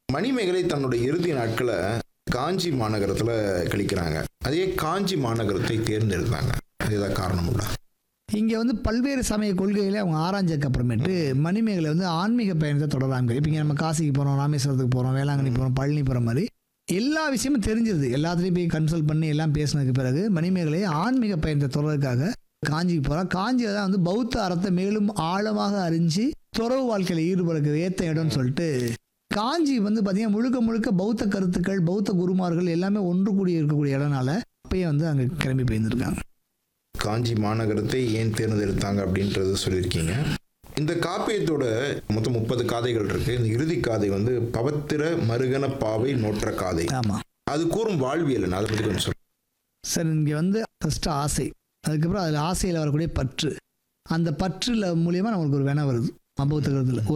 மணிமேகலை தன்னுடைய இறுதி நாட்களை காஞ்சி மாநகரத்துல கழிக்கிறாங்க அதே காஞ்சி மாநகரத்தை தேர்ந்தெடுத்தாங்க அது ஏதாவது காரணம் உண்டா இங்கே வந்து பல்வேறு சமய கொள்கைகளை அவங்க ஆராய்ஞ்சதுக்கு அப்புறமேட்டு மணிமேகலை வந்து ஆன்மீக பயணத்தை தொடராங்க இப்போ இங்கே நம்ம காசிக்கு போகிறோம் ராமேஸ்வரத்துக்கு போகிறோம் வேளாங்கண்ணி போகிறோம் பழனி போகிற மாதிரி எல்லா விஷயமும் தெரிஞ்சிருது எல்லாத்துலேயும் போய் கன்சல்ட் பண்ணி எல்லாம் பேசினதுக்கு பிறகு மணிமேகலை ஆன்மீக பயணத்தை தொடர்றதுக்காக காஞ்சிக்கு போகிறா காஞ்சியில் தான் வந்து பௌத்த அறத்தை மேலும் ஆழமாக அறிஞ்சு துறவு வாழ்க்கையில் ஈடுபடுறது ஏற்ற இடம்னு சொல்லிட்டு காஞ்சி வந்து பார்த்தீங்கன்னா முழுக்க முழுக்க பௌத்த கருத்துக்கள் பௌத்த குருமார்கள் எல்லாமே ஒன்று கூடி இருக்கக்கூடிய இடம்னால அப்பயே வந்து அங்கே கிளம்பி போயிருந்திருக்காங்க காஞ்சி மாநகரத்தை ஏன் தேர்ந்தெடுத்தாங்க அப்படின்றது சொல்லியிருக்கீங்க இந்த காப்பியத்தோட மொத்தம் முப்பது காதைகள் இருக்கு இந்த இறுதி காதை வந்து பவத்திர மருகன பாவை நோற்ற காதை ஆமாம் அது கூறும் வாழ்வியல் என்ன? அதை பற்றி கொஞ்சம் சொல்லுங்க சார் இங்கே வந்து ஃபஸ்ட்டு ஆசை அதுக்கப்புறம் அதில் ஆசையில் வரக்கூடிய பற்று அந்த பற்றில் மூலியமாக நம்மளுக்கு ஒரு வினை வருது பௌத்த கருத்தில்